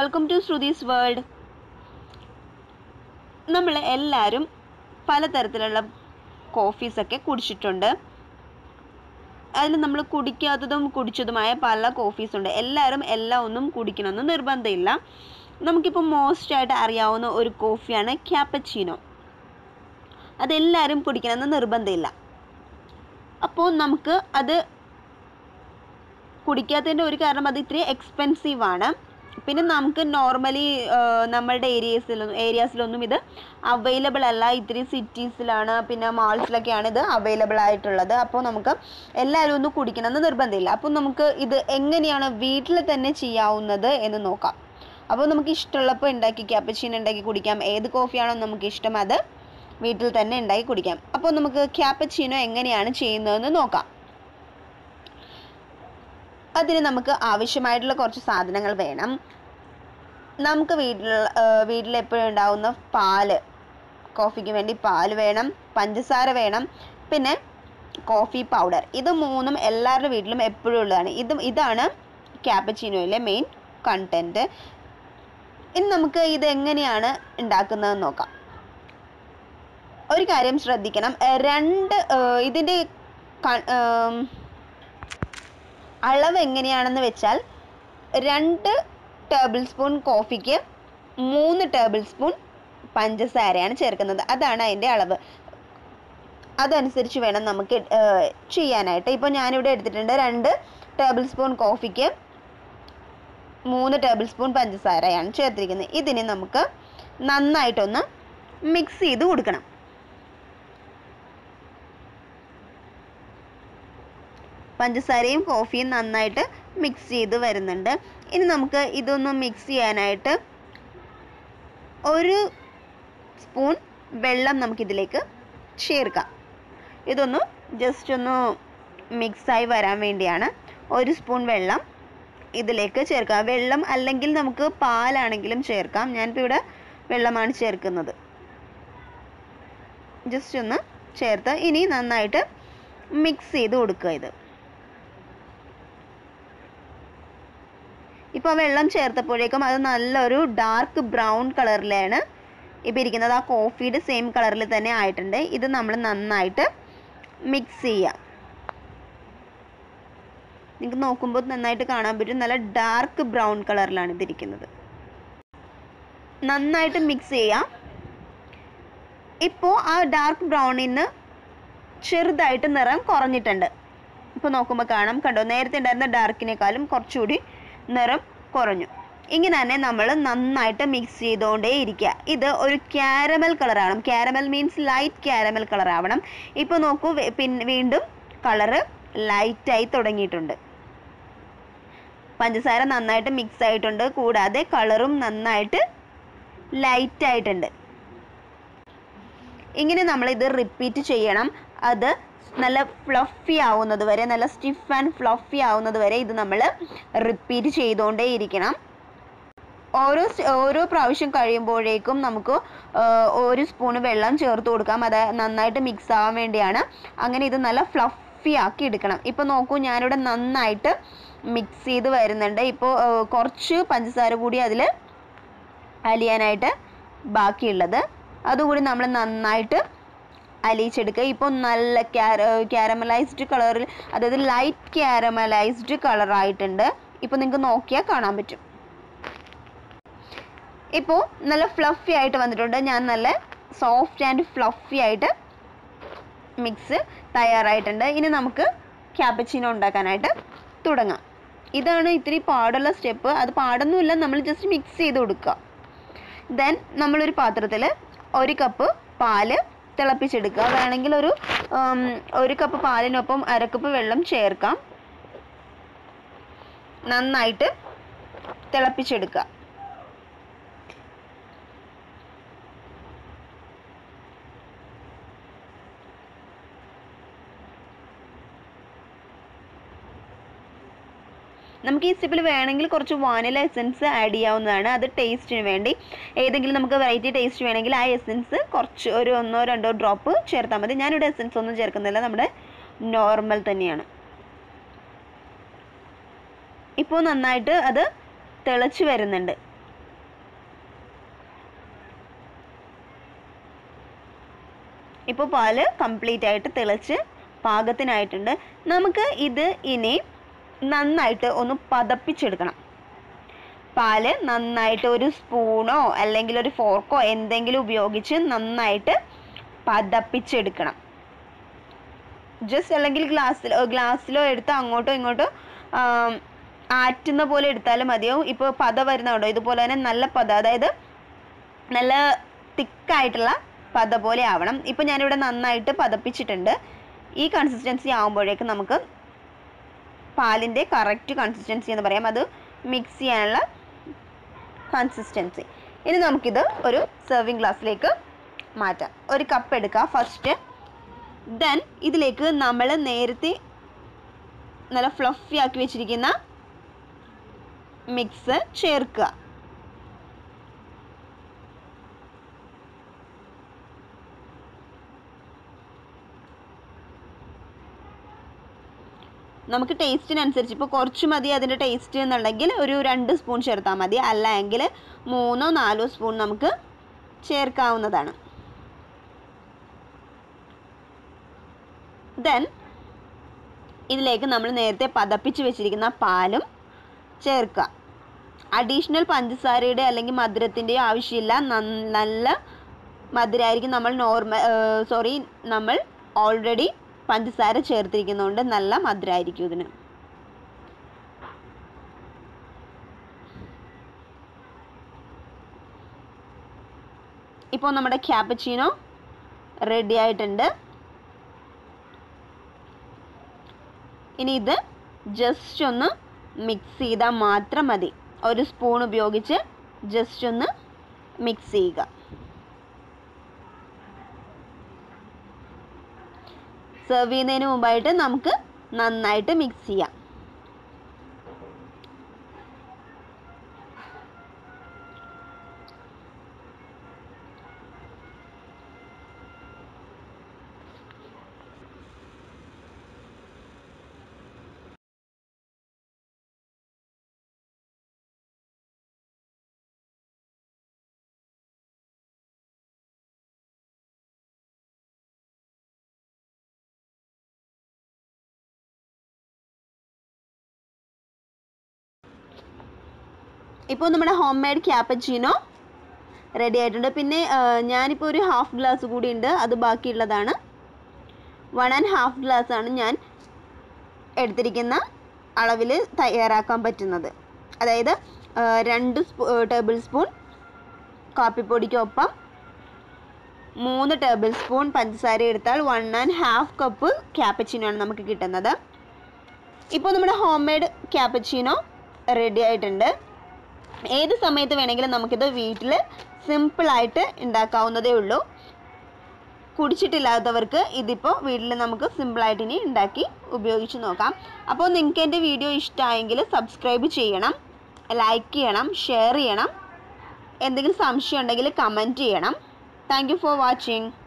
welcome to Shruthi's world നമ്മൾ എല്ലാവരും പലതരത്തിലുള്ള കോഫീസൊക്കെ കുടിച്ചിട്ടുണ്ട് അതിൽ നമ്മൾ കുടിക്കാത്തതും കുടിച്ചതുമായ പല കോഫീസ് ഉണ്ട് എല്ലാവരും എല്ലാം ഒന്നും കുടിക്കണമെന്ന് നിർബന്ധമില്ല നമുക്കിപ്പോൾ മോസ്റ്റ് ആയിട്ട് അറിയാവുന്ന ഒരു കോഫിയാണ് ക്യാപ്പച്ചീനോ അതെല്ലാവരും കുടിക്കണമെന്ന് നിർബന്ധമില്ല അപ്പോൾ നമുക്ക് അത് കുടിക്കാത്തതിൻ്റെ ഒരു കാരണം അത് ഇത്തിരി എക്സ്പെൻസീവ് ആണ് പിന്നെ നമുക്ക് നോർമലി നമ്മളുടെ ഏരിയസിലൊന്നും ഏരിയാസിലൊന്നും ഇത് അവൈലബിൾ അല്ല ഇത്തിരി സിറ്റീസിലാണ് പിന്നെ മാൾസിലൊക്കെയാണ് ഇത് അവൈലബിൾ ആയിട്ടുള്ളത് അപ്പോൾ നമുക്ക് എല്ലാവരും ഒന്ന് കുടിക്കണമെന്ന് നിർബന്ധമില്ല അപ്പോൾ നമുക്ക് ഇത് എങ്ങനെയാണ് വീട്ടിൽ തന്നെ ചെയ്യാവുന്നത് എന്ന് നോക്കാം അപ്പോൾ നമുക്ക് ഇഷ്ടമുള്ളപ്പോൾ ഉണ്ടാക്കി ക്യാപ്പച്ചീൻ ഉണ്ടാക്കി കുടിക്കാം ഏത് കോഫിയാണോ നമുക്ക് ഇഷ്ടം അത് വീട്ടിൽ തന്നെ ഉണ്ടാക്കി കുടിക്കാം അപ്പോൾ നമുക്ക് ക്യാപ്പച്ചീനോ എങ്ങനെയാണ് ചെയ്യുന്നതെന്ന് നോക്കാം അതിന് നമുക്ക് ആവശ്യമായിട്ടുള്ള കുറച്ച് സാധനങ്ങൾ വേണം നമുക്ക് വീട്ടിൽ വീട്ടിൽ എപ്പോഴും ഉണ്ടാവുന്ന പാല് കോഫിക്ക് വേണ്ടി പാല് വേണം പഞ്ചസാര വേണം പിന്നെ കോഫി പൗഡർ ഇത് മൂന്നും എല്ലാവരുടെ വീട്ടിലും എപ്പോഴും ഉള്ളതാണ് ഇത് ഇതാണ് ക്യാപ്പച്ചീനോയിലെ മെയിൻ കണ്ടൻറ്റ് ഇനി നമുക്ക് ഇത് എങ്ങനെയാണ് ഉണ്ടാക്കുന്നതെന്ന് നോക്കാം ഒരു കാര്യം ശ്രദ്ധിക്കണം രണ്ട് ഇതിൻ്റെ അളവ് എങ്ങനെയാണെന്ന് വെച്ചാൽ രണ്ട് ടേബിൾ സ്പൂൺ കോഫിക്ക് മൂന്ന് ടേബിൾ സ്പൂൺ പഞ്ചസാരയാണ് ചേർക്കുന്നത് അതാണ് അതിൻ്റെ അളവ് അതനുസരിച്ച് വേണം നമുക്ക് ചെയ്യാനായിട്ട് ഇപ്പോൾ ഞാനിവിടെ എടുത്തിട്ടുണ്ട് രണ്ട് ടേബിൾ സ്പൂൺ കോഫിക്ക് മൂന്ന് ടേബിൾ സ്പൂൺ പഞ്ചസാരയാണ് ചേർത്തിരിക്കുന്നത് ഇതിനെ നമുക്ക് നന്നായിട്ടൊന്ന് മിക്സ് ചെയ്ത് കൊടുക്കണം പഞ്ചസാരയും കോഫിയും നന്നായിട്ട് മിക്സ് ചെയ്ത് വരുന്നുണ്ട് ഇനി നമുക്ക് ഇതൊന്ന് മിക്സ് ചെയ്യാനായിട്ട് ഒരു സ്പൂൺ വെള്ളം നമുക്കിതിലേക്ക് ചേർക്കാം ഇതൊന്ന് ജസ്റ്റ് ഒന്ന് മിക്സായി വരാൻ വേണ്ടിയാണ് ഒരു സ്പൂൺ വെള്ളം ഇതിലേക്ക് ചേർക്കാം വെള്ളം അല്ലെങ്കിൽ നമുക്ക് പാലാണെങ്കിലും ചേർക്കാം ഞാനിപ്പോൾ ഇവിടെ വെള്ളമാണ് ചേർക്കുന്നത് ജസ്റ്റ് ഒന്ന് ചേർത്ത് ഇനി നന്നായിട്ട് മിക്സ് ചെയ്ത് കൊടുക്കുക ഇത് ഇപ്പോൾ വെള്ളം ചേർത്തപ്പോഴേക്കും അത് നല്ലൊരു ഡാർക്ക് ബ്രൗൺ കളറിലാണ് ഇപ്പോൾ ഇരിക്കുന്നത് ആ കോഫിയുടെ സെയിം കളറിൽ തന്നെ ആയിട്ടുണ്ട് ഇത് നമ്മൾ നന്നായിട്ട് മിക്സ് ചെയ്യുക നിങ്ങൾക്ക് നോക്കുമ്പോൾ നന്നായിട്ട് കാണാൻ പറ്റും നല്ല ഡാർക്ക് ബ്രൗൺ കളറിലാണ് ഇതിരിക്കുന്നത് നന്നായിട്ട് മിക്സ് ചെയ്യാം ഇപ്പോൾ ആ ഡാർക്ക് ബ്രൗണിന് ചെറുതായിട്ട് നിറം കുറഞ്ഞിട്ടുണ്ട് ഇപ്പോൾ നോക്കുമ്പോൾ കാണാം കണ്ടോ നേരത്തെ ഉണ്ടായിരുന്ന ഡാർക്കിനേക്കാളും കുറച്ചുകൂടി നിറം കുറഞ്ഞു ഇങ്ങനെ തന്നെ നമ്മൾ നന്നായിട്ട് മിക്സ് ചെയ്തുകൊണ്ടേ ഇരിക്കുക ഇത് ഒരു ക്യാരമൽ കളർ ആവണം caramel means light caramel colour ആവണം ഇപ്പോൾ നോക്കൂ പിന്നെ വീണ്ടും കളറ് ലൈറ്റായി തുടങ്ങിയിട്ടുണ്ട് പഞ്ചസാര നന്നായിട്ട് മിക്സ് ആയിട്ടുണ്ട് കൂടാതെ കളറും നന്നായിട്ട് ലൈറ്റ് ആയിട്ടുണ്ട് ഇങ്ങനെ നമ്മൾ ഇത് റിപ്പീറ്റ് ചെയ്യണം അത് നല്ല ഫ്ലഫി ആവുന്നത് വരെ നല്ല സ്റ്റിഫ് ആൻഡ് ഫ്ലഫി ആവുന്നത് വരെ ഇത് നമ്മൾ റിപ്പീറ്റ് ചെയ്തുകൊണ്ടേ ഇരിക്കണം ഓരോ ഓരോ പ്രാവശ്യം കഴിയുമ്പോഴേക്കും നമുക്ക് ഒരു സ്പൂൺ വെള്ളം ചേർത്ത് കൊടുക്കാം അത് നന്നായിട്ട് മിക്സ് ആവാൻ വേണ്ടിയാണ് അങ്ങനെ ഇത് നല്ല ഫ്ലഫി ആക്കി എടുക്കണം ഇപ്പോൾ നോക്കൂ ഞാനിവിടെ നന്നായിട്ട് മിക്സ് ചെയ്ത് വരുന്നുണ്ട് ഇപ്പോൾ കുറച്ച് പഞ്ചസാര കൂടി അതിൽ അലിയാനായിട്ട് ബാക്കിയുള്ളത് അതുകൂടി നമ്മൾ നന്നായിട്ട് അലിയിച്ചെടുക്കുക ഇപ്പോൾ നല്ല ക്യാരമലൈസ്ഡ് കളറിൽ അതായത് ലൈറ്റ് ക്യാരമലൈസ്ഡ് കളറായിട്ടുണ്ട് ഇപ്പോൾ നിങ്ങൾക്ക് നോക്കിയാൽ കാണാൻ പറ്റും ഇപ്പോൾ നല്ല ഫ്ലഫി ആയിട്ട് വന്നിട്ടുണ്ട് ഞാൻ നല്ല സോഫ്റ്റ് ആൻഡ് ഫ്ലഫി ആയിട്ട് മിക്സ് തയ്യാറായിട്ടുണ്ട് ഇനി നമുക്ക് ക്യാപ്പച്ചീനോ ഉണ്ടാക്കാനായിട്ട് തുടങ്ങാം ഇതാണ് ഇത്തിരി പാടുള്ള സ്റ്റെപ്പ് അത് പാടൊന്നുമില്ല നമ്മൾ ജസ്റ്റ് മിക്സ് ചെയ്ത് കൊടുക്കുക ദെൻ നമ്മളൊരു പാത്രത്തിൽ ഒരു കപ്പ് പാല് തിളപ്പിച്ചെടുക്കുക വേണമെങ്കിൽ ഒരു ഒരു കപ്പ് പാലിനൊപ്പം അരക്കപ്പ് വെള്ളം ചേർക്കാം നന്നായിട്ട് തിളപ്പിച്ചെടുക്കുക നമുക്ക് ഈ സ്റ്റെപ്പിൽ വേണമെങ്കിൽ കുറച്ച് വാനില എസൻസ് ആഡ് ചെയ്യാവുന്നതാണ് അത് ടേസ്റ്റിന് വേണ്ടി ഏതെങ്കിലും നമുക്ക് വെറൈറ്റി ടേസ്റ്റ് വേണമെങ്കിൽ ആ എസൻസ് കുറച്ച് ഒരു ഒന്നോ രണ്ടോ ഡ്രോപ്പ് ചേർത്താൽ മതി ഞാനിവിടെ എസൻസ് ഒന്നും ചേർക്കുന്നില്ല നമ്മുടെ നോർമൽ തന്നെയാണ് ഇപ്പോൾ നന്നായിട്ട് അത് തിളച്ച് വരുന്നുണ്ട് ഇപ്പോൾ പാല് കംപ്ലീറ്റ് ആയിട്ട് തിളച്ച് പാകത്തിനായിട്ടുണ്ട് നമുക്ക് ഇത് ഇനി നന്നായിട്ട് ഒന്ന് പതപ്പിച്ചെടുക്കണം പാല് നന്നായിട്ട് ഒരു സ്പൂണോ അല്ലെങ്കിൽ ഒരു ഫോർക്കോ എന്തെങ്കിലും ഉപയോഗിച്ച് നന്നായിട്ട് പതപ്പിച്ചെടുക്കണം ജസ്റ്റ് അല്ലെങ്കിൽ ഗ്ലാസ്സിലോ ഗ്ലാസ്സിലോ എടുത്ത് അങ്ങോട്ടോ ഇങ്ങോട്ടോ ആം, ആറ്റുന്ന പോലെ എടുത്താലും മതിയാവും ഇപ്പോൾ പത വരുന്നുണ്ടോ ഇതുപോലെ തന്നെ നല്ല പത അതായത് നല്ല തിക്കായിട്ടുള്ള പത പോലെ ആവണം ഇപ്പം ഞാനിവിടെ നന്നായിട്ട് പതപ്പിച്ചിട്ടുണ്ട് ഈ കൺസിസ്റ്റൻസി ആകുമ്പോഴേക്കും നമുക്ക് പാലിൻ്റെ കറക്റ്റ് കൺസിസ്റ്റൻസി എന്ന് പറയാം അത് മിക്സ് ചെയ്യാനുള്ള കൺസിസ്റ്റൻസി ഇനി നമുക്കിത് ഒരു സെർവിങ് ഗ്ലാസ്സിലേക്ക് മാറ്റാം ഒരു കപ്പ് എടുക്കുക ഫസ്റ്റ് ദെൻ ഇതിലേക്ക് നമ്മൾ നേരത്തെ നല്ല ഫ്ലഫി ആക്കി വെച്ചിരിക്കുന്ന മിക്സ് ചേർക്കുക നമുക്ക് ടേസ്റ്റിനനുസരിച്ച് ഇപ്പോൾ കുറച്ച് മതി അതിൻ്റെ ടേസ്റ്റ് എന്നുണ്ടെങ്കിൽ ഒരു രണ്ട് സ്പൂൺ ചേർത്താൽ മതി അല്ല എങ്കിൽ മൂന്നോ നാലോ സ്പൂൺ നമുക്ക് ചേർക്കാവുന്നതാണ് ദെൻ ഇതിലേക്ക് നമ്മൾ നേരത്തെ പതപ്പിച്ച് വെച്ചിരിക്കുന്ന പാലും ചേർക്കുക അഡീഷണൽ പഞ്ചസാരയുടെ അല്ലെങ്കിൽ മധുരത്തിൻ്റെയോ ആവശ്യമില്ല നന്ന- നല്ല മധുരമായിരിക്കും നമ്മൾ നോർമൽ സോറി നമ്മൾ ഓൾറെഡി പഞ്ചസാര ചേർത്തിരിക്കുന്നതുകൊണ്ട് നല്ല മധുരമായിരിക്കും ഇതിന് ഇപ്പോൾ നമ്മുടെ ക്യാപ്പച്ചീനോ റെഡി ആയിട്ടുണ്ട് ഇനി ഇത് ജസ്റ്റ് ഒന്ന് മിക്സ് ചെയ്താൽ മാത്രം മതി ഒരു സ്പൂൺ ഉപയോഗിച്ച് ജസ്റ്റ് ഒന്ന് മിക്സ് ചെയ്യുക സെർവ് ചെയ്യുന്നതിന് മുമ്പായിട്ട് നമുക്ക് നന്നായിട്ട് മിക്സ് ചെയ്യാം ഇപ്പോൾ നമ്മുടെ ഹോം മെയ്ഡ് ക്യാപ്പച്ചീനോ റെഡി ആയിട്ടുണ്ട് പിന്നെ ആ, ഞാനിപ്പോൾ ഒരു ഹാഫ് ഗ്ലാസ് കൂടി ഉണ്ട് അത് ബാക്കിയുള്ളതാണ് വൺ ആൻഡ് ഹാഫ് ഗ്ലാസ് ആണ് ഞാൻ എടുത്തിരിക്കുന്ന അളവിൽ തയ്യാറാക്കാൻ പറ്റുന്നത് അതായത് ആ, രണ്ട് സ്പൂ ടേബിൾ സ്പൂൺ കാപ്പിപ്പൊടിക്കൊപ്പം മൂന്ന് ടേബിൾ സ്പൂൺ പഞ്ചസാര എടുത്താൽ one and half cup cappuccino ആണ് നമുക്ക് കിട്ടുന്നത് ഇപ്പോൾ നമ്മുടെ ഹോം മെയ്ഡ് ക്യാപ്പച്ചീനോ റെഡി ആയിട്ടുണ്ട് ഏത് സമയത്ത് വേണമെങ്കിലും നമുക്കിത് വീട്ടിൽ സിമ്പിളായിട്ട് ഉണ്ടാക്കാവുന്നതേ ഉള്ളൂ കുടിച്ചിട്ടില്ലാത്തവർക്ക് ഇതിപ്പോൾ വീട്ടിൽ നമുക്ക് സിമ്പിളായിട്ട് ഇനി ഉണ്ടാക്കി ഉപയോഗിച്ച് നോക്കാം അപ്പോൾ നിങ്ങൾക്ക് എൻ്റെ വീഡിയോ ഇഷ്ടമായെങ്കിൽ സബ്സ്ക്രൈബ് ചെയ്യണം ലൈക്ക് ചെയ്യണം ഷെയർ ചെയ്യണം എന്തെങ്കിലും സംശയം ഉണ്ടെങ്കിൽ കമൻറ്റ് ചെയ്യണം താങ്ക് യു ഫോർ വാച്ചിങ്